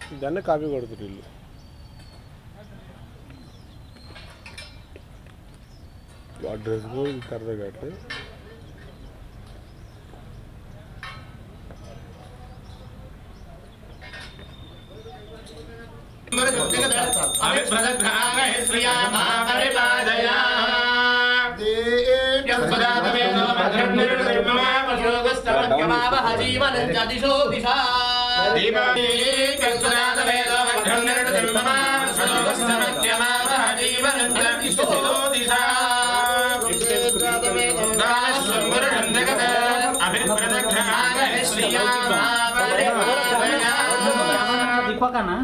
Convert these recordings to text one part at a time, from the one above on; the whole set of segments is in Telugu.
దాన్నే కాపీ కొడుతురు వీళ్ళు వాడు డ్రెస్ కూడా తరదా కాబట్టి దీపకనా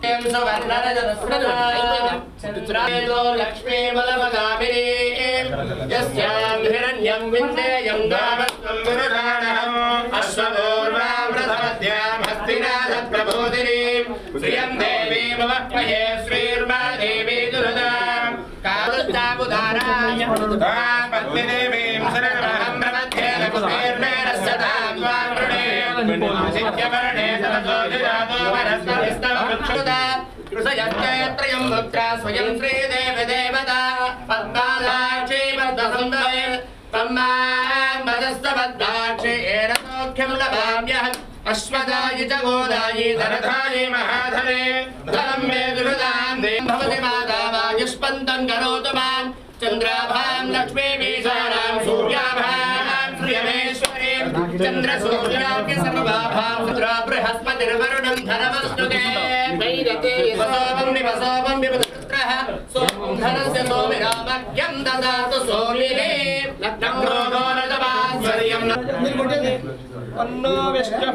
చంద్రాలో లక్ష్మీ బలమగామిని యస్యాం హిరణ్యం విందేయం గామత్వం గురురాణం అశ్వపూర్వామృతమధ్యాం హస్తినాథ ప్రబోధిని శ్రియం దేవీ మమక్మయే శ్రీర్మా దేవీ దురదాం కామస్తాముదారాయ పద్మిదేవీం శరణమహం ప్రమధ్యే లక్ష్మీర్మేణ సదాం త్వాం వృణే సిద్ధ్యవర్ణే సరసో జిజాతో వనస్పతిస్తవ వృక్షుదా కృషయత్రయం వక్ర స్వయం శ్రీదేవ దేవత పద్మాలాక్షి పద్మసుందరే పద్మామదస్తపద్మాక్షి ఏన సౌఖ్యం లభామ్యహం అశ్వదాయి చ గోదాయి ధనధాయి మహాధనే ధనం మే దురుదాం దేం భవతి మాతా వాయుష్పంతం కరోతు మాం చంద్రాభాం లక్ష్మీమీశానాం సూర్యాభాం శ్రియమేశ్వరీం చంద్రసూర్యాభ్య సర్వాభాం రుద్ర బృహస్పతిర్వరుణం ధనమస్తుతే వైరతే సోమం నివసోమం విపదృత్రః సోమం ధనస్య సోమిరామఖ్యం దదాతు సోమినే లగ్నం రోగో నజమాశ్వర్యం అన్నో విష్ణు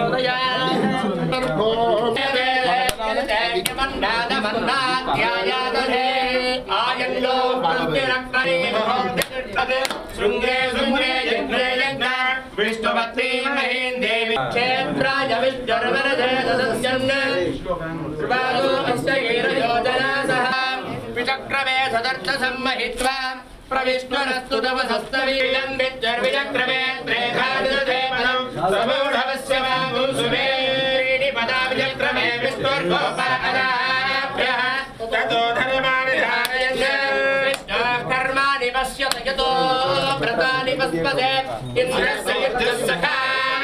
ఆయంలో శృంగే శృంగే యజ్ఞే యజ్ఞ విష్ణుపత్ని మహీం దేవి క్షేత్రాయ విష్ణుర్వరదే సదస్యన్ కృపాలో అస్య యోజనా సహ విచక్రమే సదర్థ సమ్మహిత్వా ప్రవిష్ణురస్తు తవ సస్తవీయం విద్యర్విచక్రమే త్రేధాదిదేవనం సమూఢవస్య వాగు సుమే త్రీణి పదా విచక్రమే విష్ణుర్గోపాదాభ్యः తతో ధర్మాణి ధారయన్ విష్ణుः కర్మాణి పశ్యత యతో వ్రతాని పస్పదే ఇంద్రస్య యుద్ధः సఖా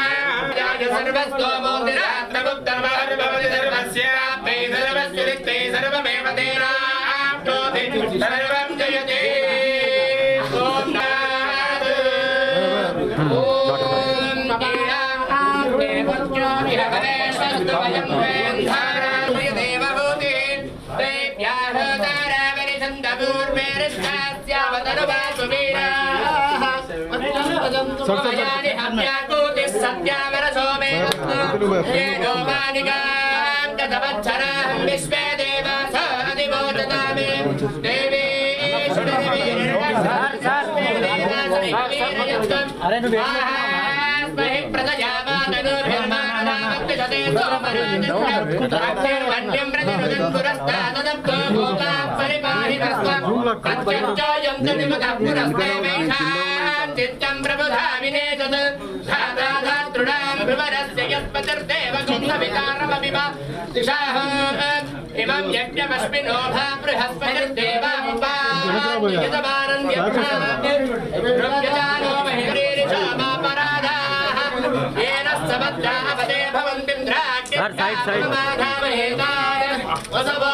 సర్వస్తోమోదిరాత్మగుప్తర్వహర్భవతి సర్వస్యాపై సర్వస్య రిక్తై సర్వమేవ తేనాప్నోతి సర్వం జయతే ఓం నారాయణ ఓం నారాయణ దేవజ్ఞాని హరేశ్వరస్వయం వేంధారాయ దేవభూతి దేవ్యాహ తారావరి చందపూర్వేరిష్టాస్యావతరువాసు వీరాः సత్యాని హత్యాకూతి సత్యావర సోమే ఏనో మానికాం గతవచ్చరాహం విశ్వే దేవాసాదివోచతామే దేవీ అరే నువ్వు చిత్తం ప్రభుధామినేతత్ ధాతాధాతృణాం వివరస్య యత్పతిర్దేవ గుంధవికారమమివ దిశాః ఇమం యజ్ఞమస్మినో భా బృహస్పతిర్దేవాముపాయతమానంద్యజానో మహిరేరిషామాపరాధాः येन सबद्धापदे भवन्तिन्द्राक्षमाधामहेताय वसवो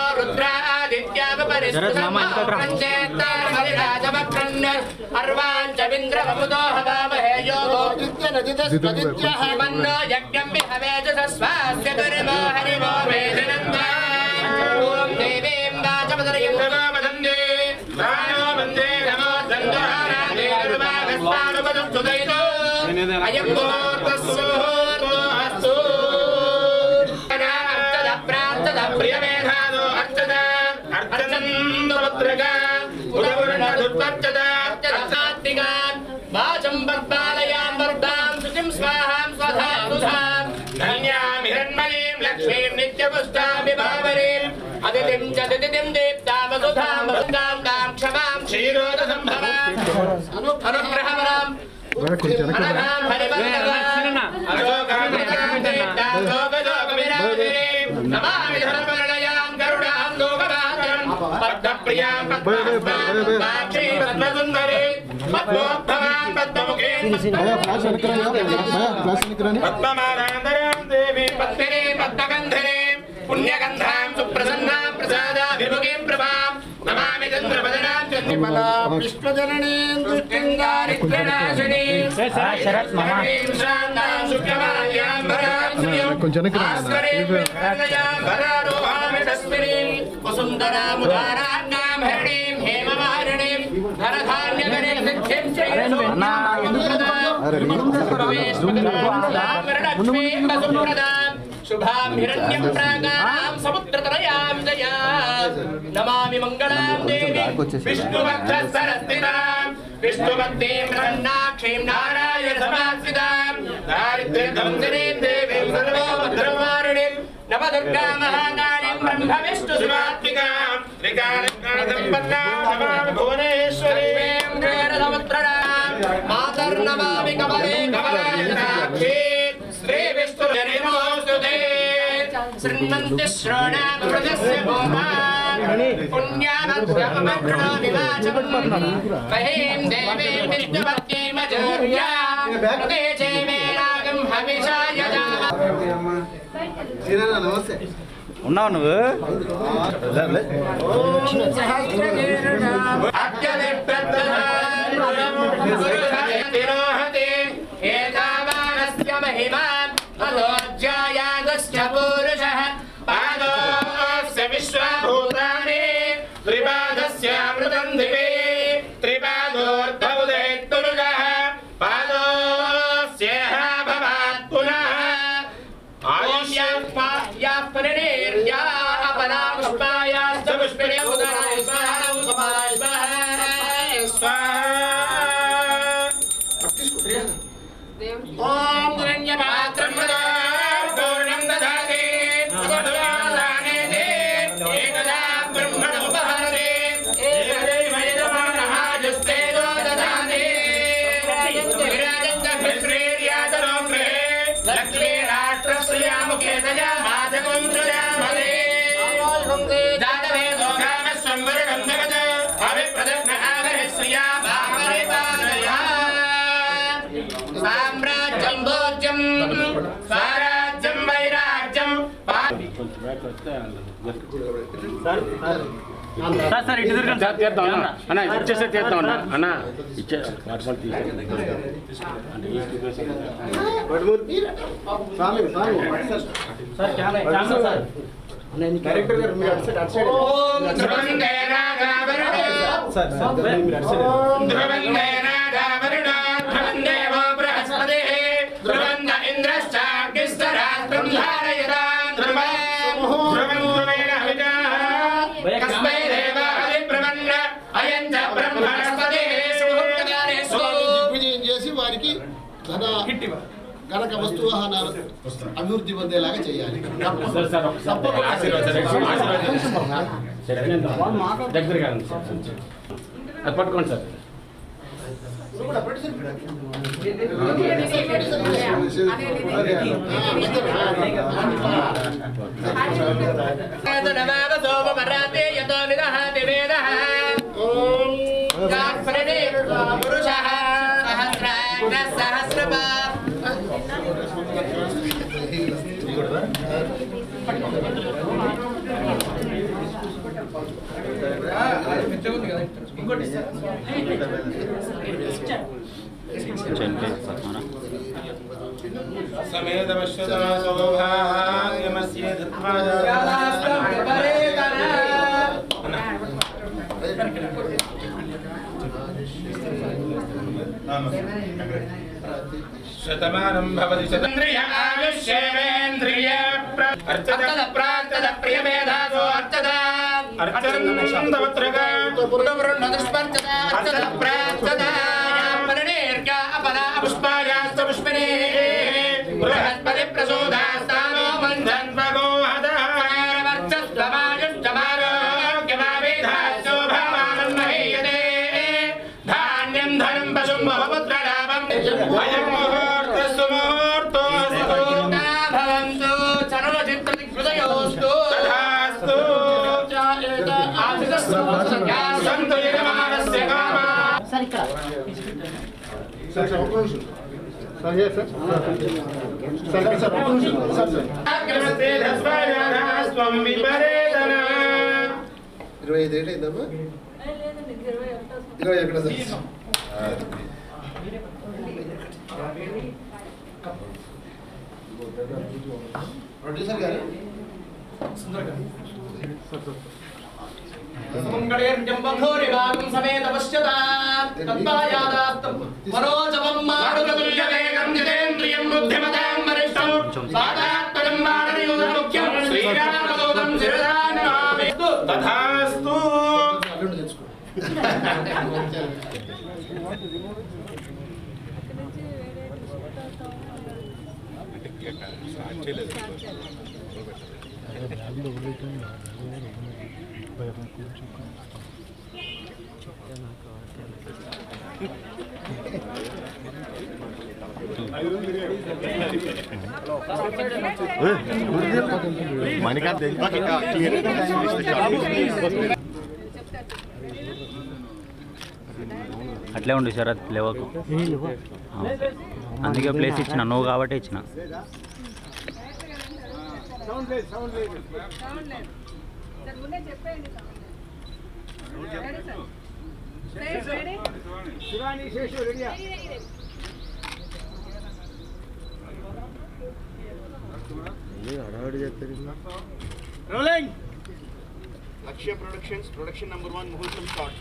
रुद्रादित्यापरिष्कृतमापञ्चेत्तारमलिराजमक्रन्न अर्वाञ्चमिन्द्रवमुदो हवामहे यो नदितस्त्वदित्यः मन्नो यज्ञं विहवे च सस्वास्य दुर्मो हरिमो वेदनन्दा ॐ देवीं वाचमदरयं नमो वदन्ते प्राणो वन्दे नमो दन्दहारादे दुर्वागस्वानुपदस्तु दैतो अयं मुहूर्तस्सु मुहूर्तोऽस्तु अर्चद प्रार्थद प्रियमेधादो अर्चद अर्चन्दपुत्रगा उदवर्णदुर्वर्चद रसात्मिकान् वाचं पद्मालयां वर्धां शुचिं स्वाहां स्वधा सुधां धन्यां हिरण्मयीं लक्ष्मीं नित्यपुष्टामि भावरीम् अदितिं च दितिं दीप्तां वसुधां वसुधां तां क्षमां क्षीरोदसम्भवाम् अनुग्रहवराम् अनघां हरिवल्लभाम् अशोकां हरितां दीप्तां लोकलोकविराजिनीं नमामि ప్రియా పద్మాక్షి పద్మసుందరి పద్మోద్భవాన్ పద్మముఖే పద్మమానాందరాం దేవి పద్మిని పద్మగంధరే పుణ్యగంధాం సుప్రసన్నాం ప్రసాదాభిముఖీం ప్రభాం నమామి చంద్రపదనాం చంద్రమలాం విశ్వజననీం దుష్టిం దారిద్ర్యనాశినీం శరత్ మామ శాంతాం శుక్లమాల్యాం భరాం శ్రియం కొంచెం వెనక్కి రండి అన్న. భాస్కరీం విహ్వలయాం భరారోహామి తస్మినీం వసుంధరాముదారాణాం హరిణీం హేమమాలినీం ధనధాన్యగణీం సిద్ధిం శ్రీం అరే, శుభాం హిరణ్యం ప్రాకారాం సముద్రతరయాం జయా నమామి మంగళాం దేవి విష్ణువక్షస్థరస్థితాం విష్ణుభక్తిం ప్రసన్నాక్షీం నారాయణ సమాశ్రితాం దారిద్ర్యధ్వంసనీం దేవీం సర్వోపద్రవారిణీం నవదుర్గా మహాకాళీం బ్రహ్మ విష్ణు శివాత్మికాం త్రికాలం సంపన్నాం నమామి భువనేశ్వరీం సముద్రడాం మాతర్నమామి కమలే కమలాక్షి శ్రీ విష్ణు జనిమోస్తుతే శృణ్వంతి శ్రోణామృతస్య భూమా పుణ్యామధ్యమగ్రో వివాచం మహీం దేవీం విష్ణుభక్తిమజోర్యా కృతే చేమే రాగం హవిషాయ నమస్తే ఉన్నావు నువ్వు అత్యదిష్టోహతి ఏతావానస్య మహిమాన్ అలోజ్యాయాగశ్చ పూరుషः పాదోస్య విశ్వభూతాని త్రిపాదస్యామృతం దివే త్రిపాదోర్ధౌదయత్తురుగः పాదోస్యేహ భవాత్ పునః ఓం ధన్యపాత్రం పూర్ణం దదాతి భగవదానే ఏకదా బ్రహ్మణోపహరతే ఏకదైవ యజమానః జస్తేజో దదాతి విరాజంతభిశ్రీర్యాతనోగ్రే లక్ష్మీ రాష్ట్రశ్రియాముఖే దయా మాధవం సృజామదే జాతవేదో కామస్వంవరణం జగత్ అవిప్రదగ్న ఆగరి శ్రియా భాగరే పాదయా సామ్రాజ్యం భోజ్యం స్వరాజ్యం వైరాజ్యం పా- సార్ సార్ ఇటు తిరగండి సార్ తీద్దాం అన్న అన్న ఇచ్చేసే తీద్దాం అన్న అన్న ఇచ్చే వాటర్ తీసే స్వామి స్వామి sir camera camera sir director గారు మీరు అటు సైడ్ అటు సైడ్ ఓం ధ్రువం దేనాగావరుణో సార్ సార్ మీరు అటు సైడ్ ధ్రువం దేనాగావరుణో ధ్రువం దేవో బృహస్పతిః ధ్రువం న ఇంద్రశ్చాగ్నిస్తరాస్త్రం ధారయతాం ధ్రువం ధ్రువం ధ్రువేణ హవిజాః కస్మై దేవాయ బ్రహ్మణ అయం చ బ్రహ్మణస్పతిః సుముహూర్తకాలే స్వామి స్వో దిగ్విజయం చేసి వారికి ధన గణక వస్తువాహనాలు అభివృద్ధి పొందేలాగా చేయాలి సార్ సార్ ఒకసారి దగ్గరగా ఉంది సార్ అది పట్టుకోండి సార్ నమావసోపరాతే యతో నిదహాతి వేదః ఓం గాత్పరదే పురుషः సహస్రాగ్ర సహస్రపా సమేతమశ్వతా సౌభాగ్యమస్య శతమానం భవతి శతంద్రియ ఆయుష్యేంద్రియ అర్చద ప్రార్థద ప్రియమేధాసో అర్చద అర్చందవత్రగా పురుడవరుణదుష్పర్చద అర్చద ప్రార్థద పరనేర్గా అపద పుష్పాయాస్త పుష్పినే బృహస్పతి ప్రసోదాస్తానో మంధన్ భగోహద వర్చస్వమాయుష్టమారోగ్యమావేధాస్యో భవానం మహీయతే ధాన్యం ధనం పశుం బహుపుత్రలాభం అయం ముహూర్తస్సు ముహూర్తోస్తు భవంతు చరణ చిత్ర దిగ్హృదయోస్తు తథాస్తు ఆశిస్తు సార్ ఇక్కడ సార్ సార్ ఒక్క నిమిషం sir here, sir sir sir sir ఒక్క నిమిషం సార్ సార్ అగ్రమస్తే ధస్వాయానాస్త్వం విపరేతనా ఇరవై ఐదు ఏళ్ళు అయిందమ్మా ఇరవై ఎక్కడ సార్ ప్రొడ్యూసర్ గారు మంగళేర్జంబోరివాగం సమేత పశ్యతా తత్పాయాదాస్తం మనోజవం మారుతతుల్యవేగం జితేంద్రియం బుద్ధిమతాం వరిష్టం సాదాత్మజం మాననయోధముఖ్యం శ్రీరామదూతం శిరదానమామి తథాస్తు అల్లుండి తెచ్చుకో అట్లే ఉండు శరత్ లేవకు ఆ. అందుకే ప్లేస్ ఇచ్చిన నువ్వు కాబట్టి ఇచ్చిన సార్ ముందే చెప్పేయండి ready sir ready Lakshya productions production number one ముహూర్తం స్టార్ట్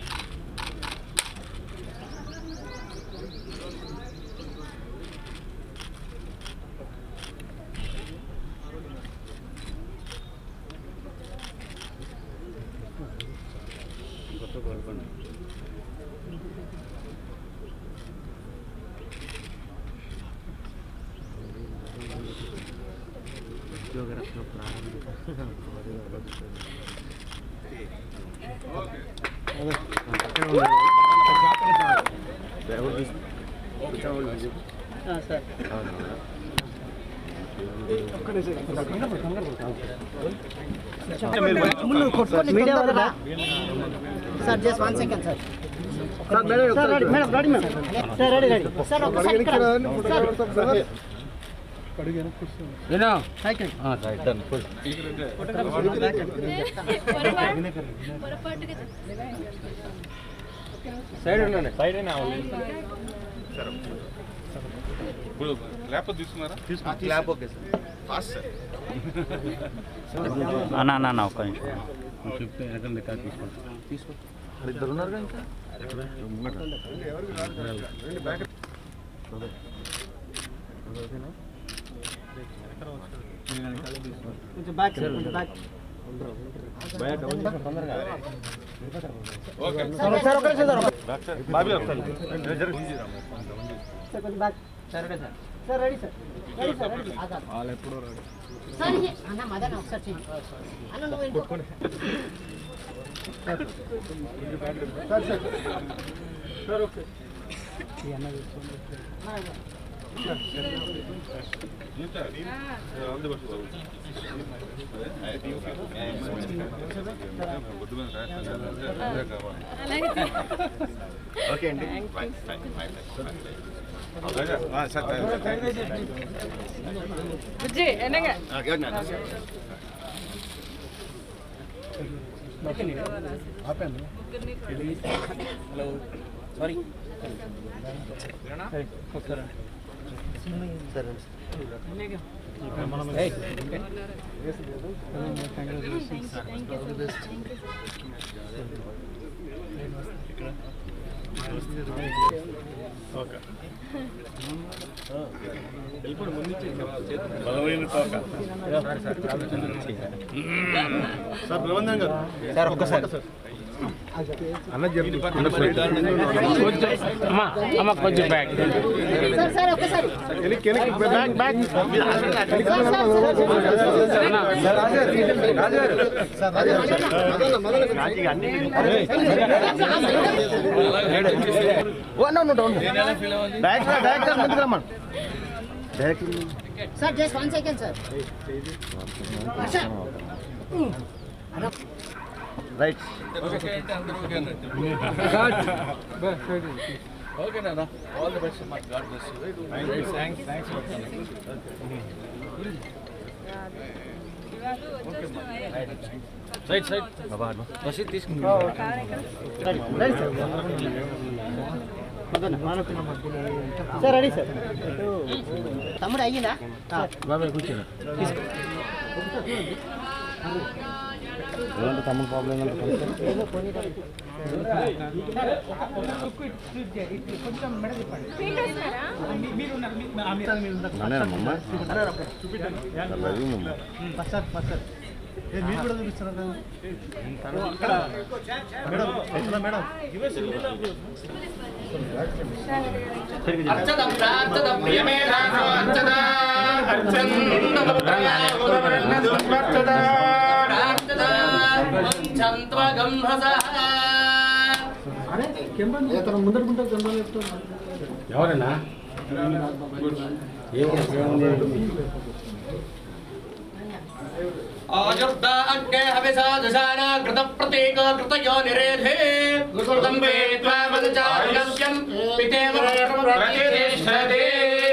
మీడియా వాళ్ళరా sir just one second sir sir ready madam ready madam sir ready ready sir ఒకసారి ఇక్కడ సార్ పొరపాటుగా అన్న అన్న అన్న ఒక్క నిమిషం కొంచెం బ్యాక్ సార్ కొంచెం బ్యాక్ సార్ ఒక నిమిషం సార్ సార్ కొంచెం back sir ready sir sir ready sir ready sir ready sir ఇది- అన్న మదన్ ఒకసారి చేయండి అన్న నువ్వు ఇంకో ఓకే అండి బుజ్జి ఎనగా సార్ ప్రబంధన్ గారు సార్ ఒక్కసారి సార్ సార్ ఒకసారి వెనక్కి వెనక్కి బ్యాక్ బ్యాక్ బ్యాక్ బ్యాక్ ముందుకు రమ్మను sir just one second sir Varsha right okay నాన్న all the best my god bless you thanks thanks side side రసీద్ తీసుకుంది సార్ రెడీ సార్ తమ్ముడు అయ్యిందా బాబాయ్ కూర్చోండి తమ్ముడు ప్రాబ్లం నానేనమ్మా రవి మమ్మ మీరు కూడా చూపిస్తున్నారు మేడం ఎట్లా మేడం అర్చతం ప్రార్థతం ప్రియమేధాసో అర్చత అర్చందమృతయాగురువర్ణదుర్వర్చత ప్రార్థత చంత్వగంహసః ఎవరన్నా ఆజర్ద అగ్నే హవిసా దశానా కృత ప్రతీక కృతయో నిరేధే కృతం వేత్వా మదచారుణస్యం పితేవ ప్రతిష్టతే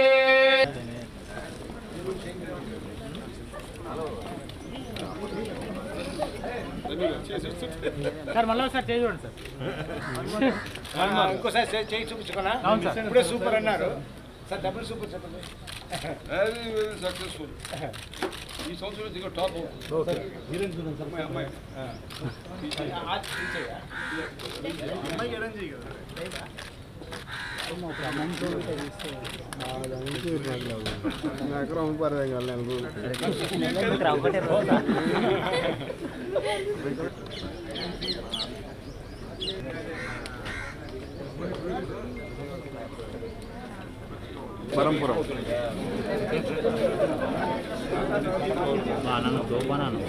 సార్ మళ్ళీ ఒకసారి చేయి చూడండి సార్ ఇంకోసారి చేయి చూపించుకున్నా అవును సార్ ఇప్పుడే సూపర్ అన్నారు సార్ డబుల్ సూపర్ చెప్పండి వెరీ వెరీ సక్సెస్ఫుల్ ఈ సంవత్సరం దిగ టాప్ హీరోయిన్ చూడండి సార్ అమ్మాయి అమ్మాయి అమ్మాయికి అరేంజ్ చేయి కదా ఒకటే రోజా పరంపురం బాగా దోపానాను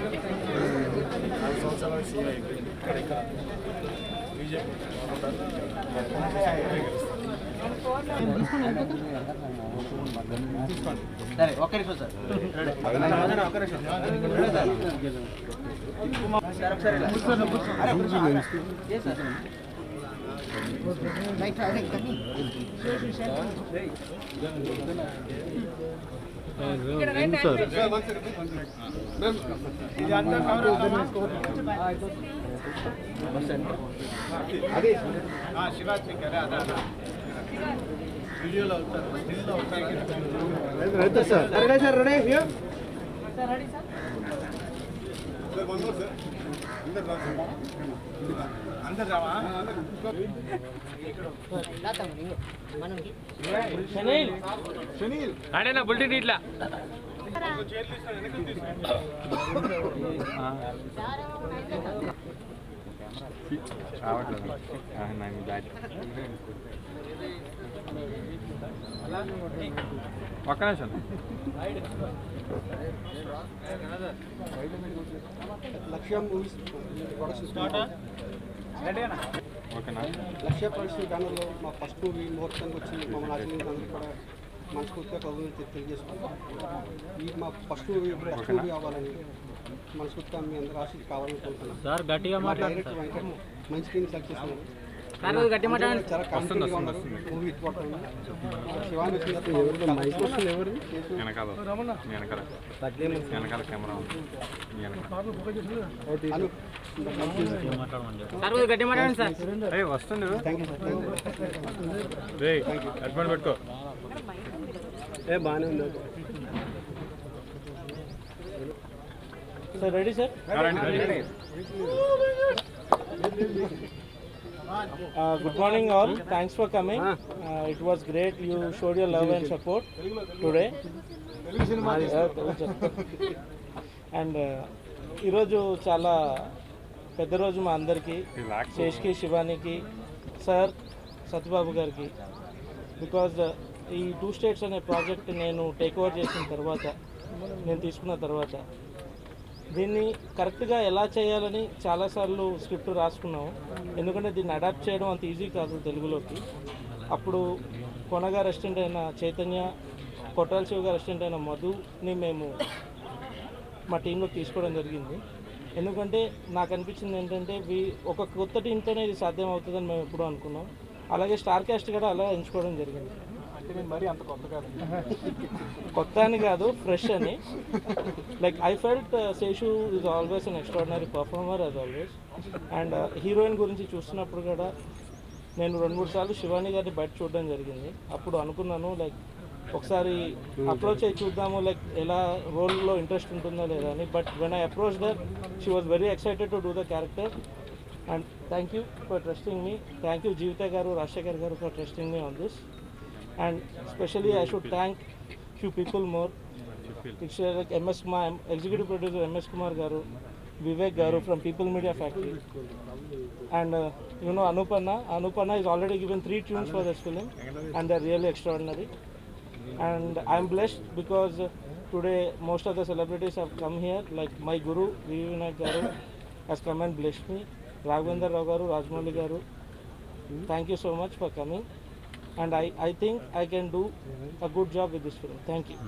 సరే ఒక్క నిమిషం సార్ ఇక్కడ రండి ఇది అంతా కవర్ అవుతామా అది శివాజీ కదా అదా అదా వీడియోలో అవుతారు స్టిల్లో అవుతారు sir ready sir ready sir ready sir అందరు రావా అడేనా బుల్టిన్ ఇట్లా ఒక్క నిమిషం లక్ష్యం మూవీస్ ప్రొడక్షన్ ఓకేనా లక్ష్య ప్రొడక్షన్ బ్యానర్లో మా ఫస్ట్ మూవీ ముహూర్తానికి వచ్చి మమ్మల్ని ఆచరించినందుకు కూడా మనస్ఫూర్తిగా కబుర్లు తెలియజేసుకుంటాం ఈ మా ఫస్ట్ మూవీ ఫస్ట్ మూవీ అవ్వాలని మనస్ఫూర్తిగా మీ అందరూ ఆశీస్ కావాలని కోరుతున్నాం సార్ గట్టిగా మా మాట్లాడండి డైరెక్టర్ వెంకట్ మంచి స్క్రీన్ సెలెక్ట్ చేస్తున్నారు సార్ గట్టి మాట్లాడండి చాలా కాన్ఫిడెంట్గా ఉన్నారు మూవీ హిట్ కొట్టాలి శివాని వచ్చిన ఎవరు వెనకాల వెనకాల వెనకాల కెమెరా ఉంది అను సార్ గట్టి మాట్లాడండి సార్ వస్తుంది థ్యాంక్ యూ సార్ హెడ్ఫోన్ పెట్టుకో ఏ బాగానే ఉంది sir ready sir Uh, good morning all. Thanks for coming. Uh, it was great. You showed your love and support today. And ఈరోజు చాలా పెద్ద రోజు మా అందరికీ శేష్కి శివానికి సార్ సత్యబాబు గారికి బికాజ్ ఈ టూ స్టేట్స్ అనే ప్రాజెక్ట్ నేను టేక్ ఓవర్ చేసిన తర్వాత నేను తీసుకున్న తర్వాత దీన్ని కరెక్ట్గా ఎలా చేయాలని చాలాసార్లు స్క్రిప్ట్ రాసుకున్నాము ఎందుకంటే దీన్ని అడాప్ట్ చేయడం అంత ఈజీ కాదు తెలుగులోకి అప్పుడు కొనగా రెస్టారెంట్ అయిన చైతన్య కొట్టాల శివ గారు రెస్టారెంట్ అయిన మధుని మేము మా టీంలోకి తీసుకోవడం జరిగింది ఎందుకంటే నాకు అనిపించింది ఏంటంటే వీ- ఒక కొత్త టీంతోనే ఇది సాధ్యం అవుతుందని మేము ఎప్పుడూ అనుకున్నాం అలాగే స్టార్ క్యాస్ట్ కూడా అలా ఎంచుకోవడం జరిగింది అంటే నేను మరీ అంత కొత్త కాదు కొత్త అని కాదు ఫ్రెష్ అని like I felt Seshu is always an extraordinary performer as always and heroine గురించి చూస్తున్నప్పుడు కూడా నేను రెండు మూడు సార్లు శివాని గారిని బయట చూడడం జరిగింది అప్పుడు అనుకున్నాను లైక్ ఒకసారి అప్రోచ్ అయ్యి చూద్దాము లైక్ ఎలా రోల్లో ఇంట్రెస్ట్ ఉంటుందో లేదా అని but when I approach her she was very excited to do the character and thank you for trusting me thank you Jeevitha గారు రాజశేఖర్ గారు for trusting me on this and especially I should thank few people more. It's uh, like MS Kumar, executive producer MS Kumar Garu, Vivek Garu from People Media Factory, and uh, you know Anupanna. Anupanna is already given three tunes for this film, and they're really extraordinary. And I'm blessed because uh, today most of the celebrities have come here. Like my guru Vivek Garu has come and blessed me. Raghavendra Rao Garu, Rajmouli Garu. Thank you so much for coming. and I, I think I can do a good job with this film. Thank you.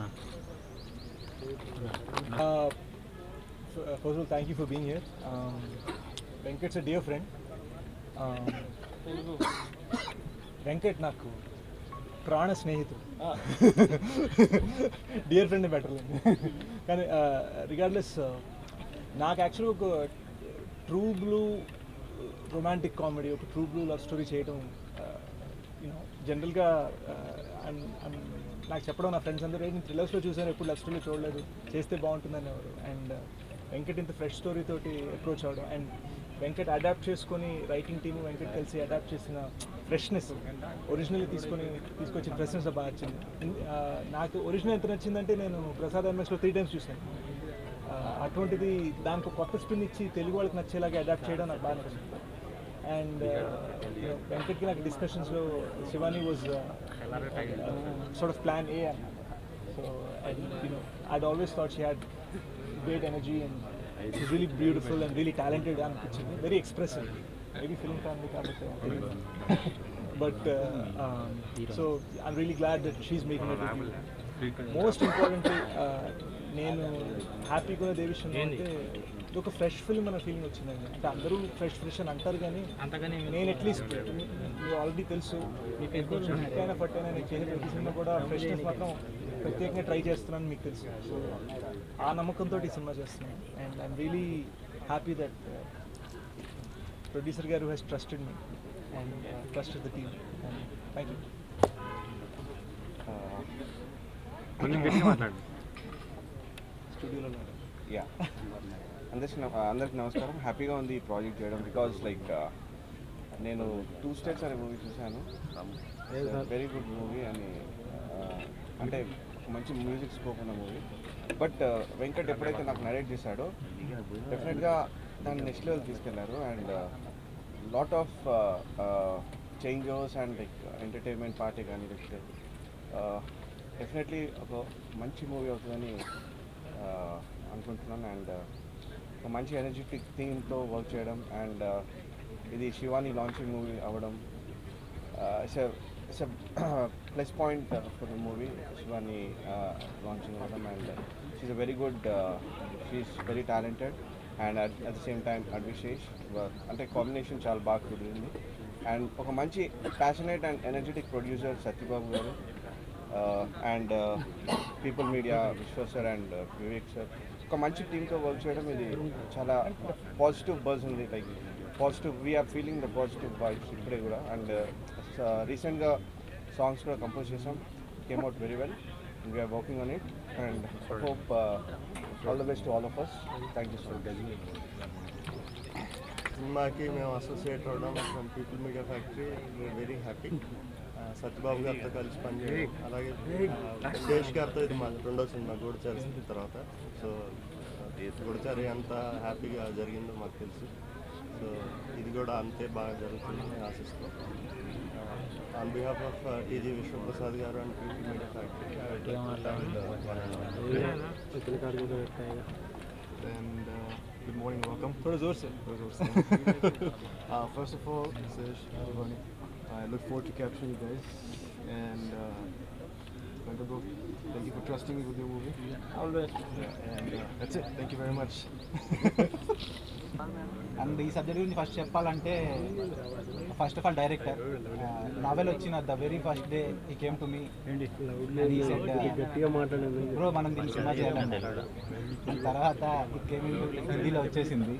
Uh, f- uh, first of all, thank you for being here. Um, Venkat's a dear friend. Um, Venkat నాకు ప్రాణ స్నేహితుడు డియర్ ఫ్రెండ్ బెటర్ కానీ రిగార్డ్లెస్ నాకు యాక్చువల్గా ఒక ట్రూ బ్లూ రొమాంటిక్ కామెడీ ఒక ట్రూ బ్లూ లవ్ స్టోరీ చేయడం యూనో జనరల్గా నాకు చెప్పడం నా ఫ్రెండ్స్ అందరూ నేను థ్రిల్లర్స్లో చూసాను ఎప్పుడు లవ్ స్టోరీ చూడలేదు చేస్తే బాగుంటుందని ఎవరు అండ్ వెంకట్ ఇంత ఫ్రెష్ స్టోరీ తోటి అప్రోచ్ అవడం అండ్ వెంకట్ అడాప్ట్ చేసుకొని రైటింగ్ టీమ్ వెంకట్ కలిసి అడాప్ట్ చేసిన ఫ్రెష్నెస్ ఒరిజినల్ తీసుకొని తీసుకొచ్చిన ఫ్రెష్నెస్ బాగా నచ్చింది ఇన్- ఆ, నాకు ఒరిజినల్ ఎంత నచ్చిందంటే నేను ప్రసాద్ ఎంఎస్లో త్రీ టైమ్స్ చూశాను ఆ, అటువంటిది దానికి ఒక కొత్త స్పిన్ ఇచ్చి తెలుగు వాళ్ళకి నచ్చేలాగా అడాప్ట్ చేయడం నాకు బాగా నచ్చింది అండ్ వెంకట్కి నాకు డిస్కషన్స్లో Shivani was sort of plan A అన్న so and you know I'd always thought she had great energy and she's really beautiful and really talented అనిపించింది very expressive maybe film family కాబట్టి but so I'm really glad that she's making it most importantly నేను హ్యాపీగా ఉన్న విషయం అంటే ఇది ఒక ఫ్రెష్ ఫిల్మ్ అన్న ఫీలింగ్ వచ్చిందండి అంటే అందరూ ఫ్రెష్ ఫ్రెష్ అని అంటారు కానీ నేను అట్లీస్ట్ మీరు ఆల్రెడీ తెలుసు హిట్ అయినా ఫట్ అయినా నేను చేసే ప్రతి సినిమా కూడా ఫ్రెష్నెస్ మాత్రం ప్రత్యేకంగా ట్రై చేస్తున్నాను మీకు తెలుసు సో ఆ నమ్మకంతో ఈ సినిమా చేస్తున్నాను and I'm really happy that producer గారు has trusted me and trust the team thank you కొంచెం గట్టిగా మాట్లాడండి స్టూడియోలో యా అందరికి నమ- అందరికి నమస్కారం హ్యాపీగా ఉంది ఈ ప్రాజెక్ట్ చేయడం బికాజ్ లైక్ నేను టూ స్టేట్స్ అనే మూవీ చూశాను వెరీ గుడ్ మూవీ అని uh, అంటే ఒక మంచి మ్యూజిక్ స్కోప్ ఉన్న మూవీ బట్ వెంకట్ ఎప్పుడైతే నాకు నరేట్ చేశాడో డెఫినెట్గా దాన్ని నెక్స్ట్ లెవెల్ తీసుకెళ్లారు and lot of changes and like entertainment party కానీ లేకపోతే డెఫినెట్లీ ఒక మంచి మూవీ అవుతుందని uh, అనుకుంటున్నాను అండ్ ఒక మంచి ఎనర్జెటిక్ థీమ్తో వర్క్ చేయడం అండ్ ఇది శివాని లాంచింగ్ మూవీ అవ్వడం it's plus point for the movie Shivani launching అవ్వడం and she a very good she is very talented and at the same time అడ్విశేష్ అంటే కాంబినేషన్ చాలా బాగా కుదిరింది అండ్ ఒక మంచి passionate and energetic producer Satyababu గారు అండ్ పీపుల్ మీడియా విశ్వ సార్ అండ్ వివేక్ సార్ ఒక మంచి టీంతో వర్క్ చేయడం ఇది చాలా పాజిటివ్ బజ్ ఉంది like positive we're feeling the positive vibes ఇప్పుడే కూడా అండ్ రీసెంట్గా సాంగ్స్ కూడా కంపోజ్ చేసాం came out very well and we're working on it and hope all the best all of us thank you so much సినిమాకి మేము అసోసియేట్ అవడం from people media factory very happy Satyababu గారితో కలిసి పనిచేయడం అలాగే శేష్ గారితో ఇది మా రెండో సినిమా గూడచారి తర్వాత సో గూడచారి ఎంత హ్యాపీగా జరిగిందో మాకు తెలుసు సో ఇది కూడా అంతే బాగా జరుగుతుందని ఆశిస్తాం on behalf of TG Vishwaprasad garu and people media factory and uh, good morning, welcome. थोड़ा जोर से Those were saying. uh, first of all, Sesh, Giovanni, I look forward to capturing you guys. And uh, Shankar bro, thank you for trusting me with your movie. Always. And uh, that's it. Thank you very much. And ఈ సబ్జెక్ట్ గురించి ఫస్ట్ చెప్పాలంటే first of all director Naval వచ్చిన ద వెరీ ఫస్ట్ డే ఈ కేమ్ టు మీ గట్టిగా మాట్లాడండి బ్రో మనం దీన్ని సినిమా చేయాలంటే దాని తర్వాత ఈ కేమ్ హిందీలో వచ్చేసింది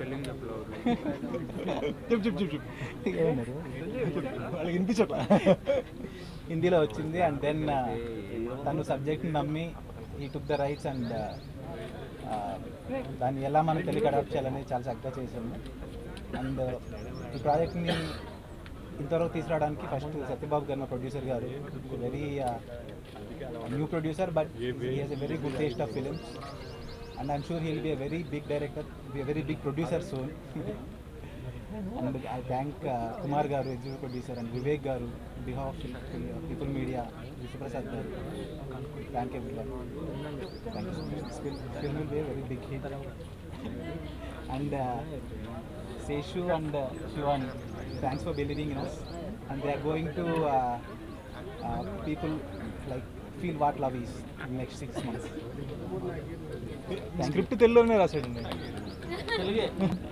చెప్ చెప్ చెప్ చెప్ ఏమన్నారు వాళ్ళకి వినిపించట్లా హిందీలో వచ్చింది అండ్ దెన్ తను సబ్జెక్ట్ని నమ్మి ఈ టుక్ ద రైట్స్ అండ్ దాన్ని ఎలా మనం తెలుగు అడాప్ట్ చేయాలనేది చాలా చక్కగా చేసాము అండ్ ఈ ప్రాజెక్ట్ని ఇంతవరకు తీసుకురావడానికి first Satyababu garu producer garu very new producer but he has a very good taste of films and I'm sure he'll be a very big director be a very big producer soon and I thank Kumar garu executive producer and Vivek గారు behalf people media Vishwaprasad garu thank everyone thank you so much film will be very big hit and Seshu and Shivan thanks for believing in us and they are going to people like feel what love is next six months script తెలుగులోనే రాశాడండి తెలుగే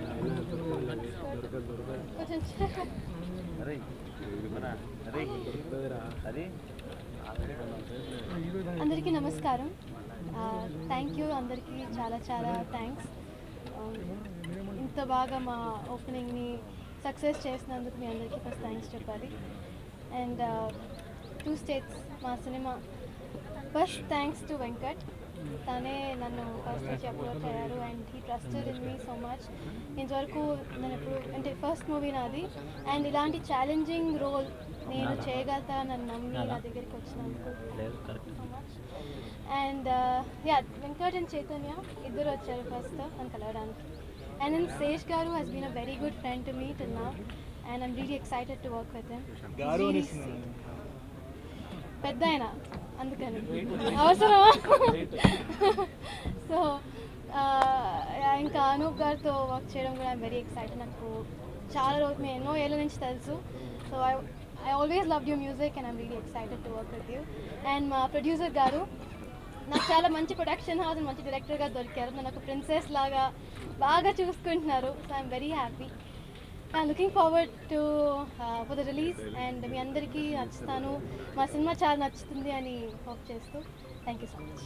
అందరికీ నమస్కారం థ్యాంక్ యూ అందరికీ చాలా చాలా థ్యాంక్స్ ఇంత బాగా మా ఓపెనింగ్ని సక్సెస్ చేసినందుకు మీ అందరికీ ఫస్ట్ థ్యాంక్స్ చెప్పాలి అండ్ టూ స్టేట్స్ మా సినిమా ఫస్ట్ థ్యాంక్స్ టు వెంకట్ తనే నన్ను ఫస్ట్ నుంచి అప్రోచ్ అయ్యారు and he trusted in me so much ఇంతవరకు నేను ఎప్పుడు అంటే ఫస్ట్ మూవీ నాది అండ్ ఇలాంటి ఛాలెంజింగ్ రోల్ నేను చేయగలుగుతా నన్ను నమ్మి నా దగ్గరికి వచ్చినందుకు so much and ya Venkat and Chaitanya ఇద్దరు వచ్చారు ఫస్ట్ నన్ను కలవడానికి and then Sesh garu he's been a very good friend to me till now and I'm really excited to work with garu him అనేస్తున్నాను పెద్ద ఆయన అందుకని అవసరమా సో ఇంకా అనూప్ గారితో వర్క్ చేయడం కూడా ఐమ్ వెరీ ఎక్సైటెడ్ నాకు చాలా రోజు మేము ఎన్నో ఏళ్ళ నుంచి తెలుసు so I I always love you music and I'm really excited to work with you and మా ప్రొడ్యూసర్ గారు నాకు చాలా మంచి ప్రొడక్షన్ హౌస్ మంచి డైరెక్టర్గా దొరికారు నన్ను ఒక ప్రిన్సెస్ లాగా బాగా చూసుకుంటున్నారు so I'm very happy I looking forward to for the release and మీ అందరికీ నచ్చుతాను మా సినిమా చాలా నచ్చుతుంది అని హోప్ చేస్తూ thank you so much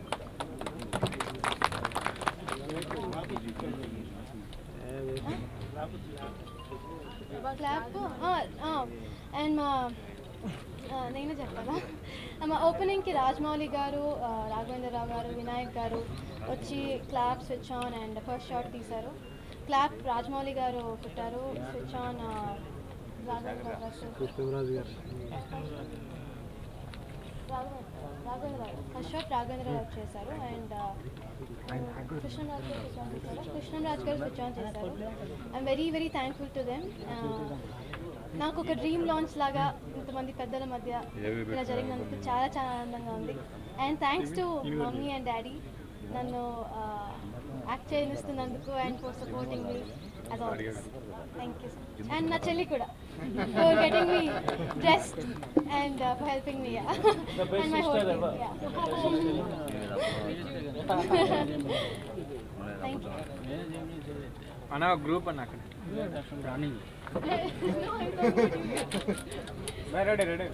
clap and మా ఆ, నేనే చెప్పాలా మా ఓపెనింగ్కి రాజమౌళి గారు ఆ, రాఘవేంద్రరావు గారు వినాయక్ గారు వచ్చి clap switch on and first shot తీశారు క్లాప్ రాజమౌళి గారు కొట్టారు స్విచ్ ఆన్ రాఘవేంద్రరావు గారు కృష్ణరాజు గారు రాఘవేంద్రరావు ఫస్ట్ షాట్ రాఘవేంద్రరావు చేశారు and Krishnaraju garu switch on చేశారు కృష్ణరాజు గారు స్విచ్ ఆన్ చేశారు I'm very very thankful to them నాకు ఒక డ్రీమ్ లాంచ్ లాగా ఇంతమంది పెద్దల మధ్య ఇలా జరిగినందుకు చాలా చాలా ఆనందంగా ఉంది and thanks to mummy and daddy నన్ను యాక్ట్ చేయనిస్తున్నందుకు and for supporting me as always thank you and నా చెల్లి కూడా for getting me dressed and for helping me The best and my whole sister ever. Thank you అన్న గ్రూప్ అన్న అక్కడ రన్నింగ్ రెడీ రెడీ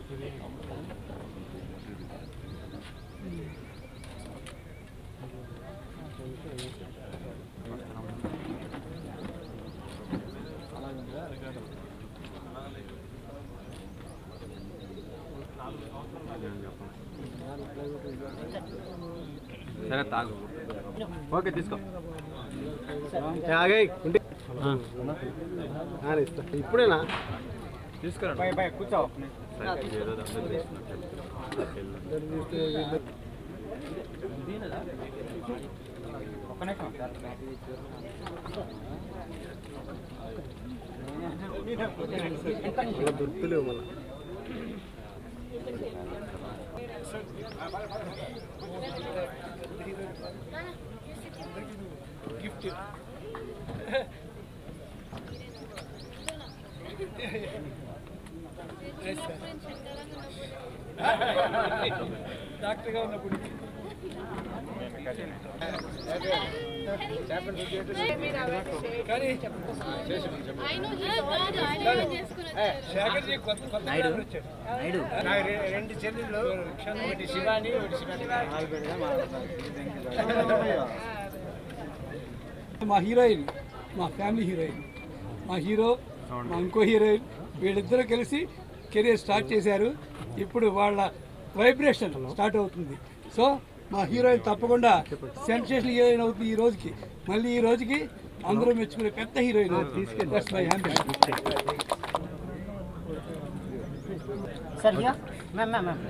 సరే తాగు ఓకే తీసుకో ఆగాయి ఉంటే ఇస్తా ఇప్పుడేనా తీసుకురా బై బై కూర్చో సరే ఏదో దాంట్లో తీసుకున్నట్టు. ఒక్క నిమిషం మళ్ళీ దొరుకుతలేవు మళ్ళీ గిఫ్ట్ డైరెక్టర్గా ఉన్నప్పుడు కానీ శేఖర్జీ కొత్త కొత్త డ్రైవర్ వచ్చాడు. నా రె- రెండు చెల్లెళ్ళు ఒకటి శివాని ఒకటి శివాని మా హీరోయిన్ మా ఫ్యామిలీ హీరోయిన్ మా హీరో మా ఇంకో హీరోయిన్ వీళ్ళిద్దరూ కలిసి కెరీర్ స్టార్ట్ చేశారు ఇప్పుడు వాళ్ళ వైబ్రేషన్ స్టార్ట్ అవుతుంది సో మా హీరోయిన్ తప్పకుండా సెన్సేషన్ హీరోయిన్ అవుతుంది ఈ రోజుకి మళ్ళీ ఈ రోజుకి అందరూ మెచ్చుకునే పెద్ద హీరోయిన్ అవుతుంది That's my ambition. Sir, here? Ma'am, ma'am, ma'am.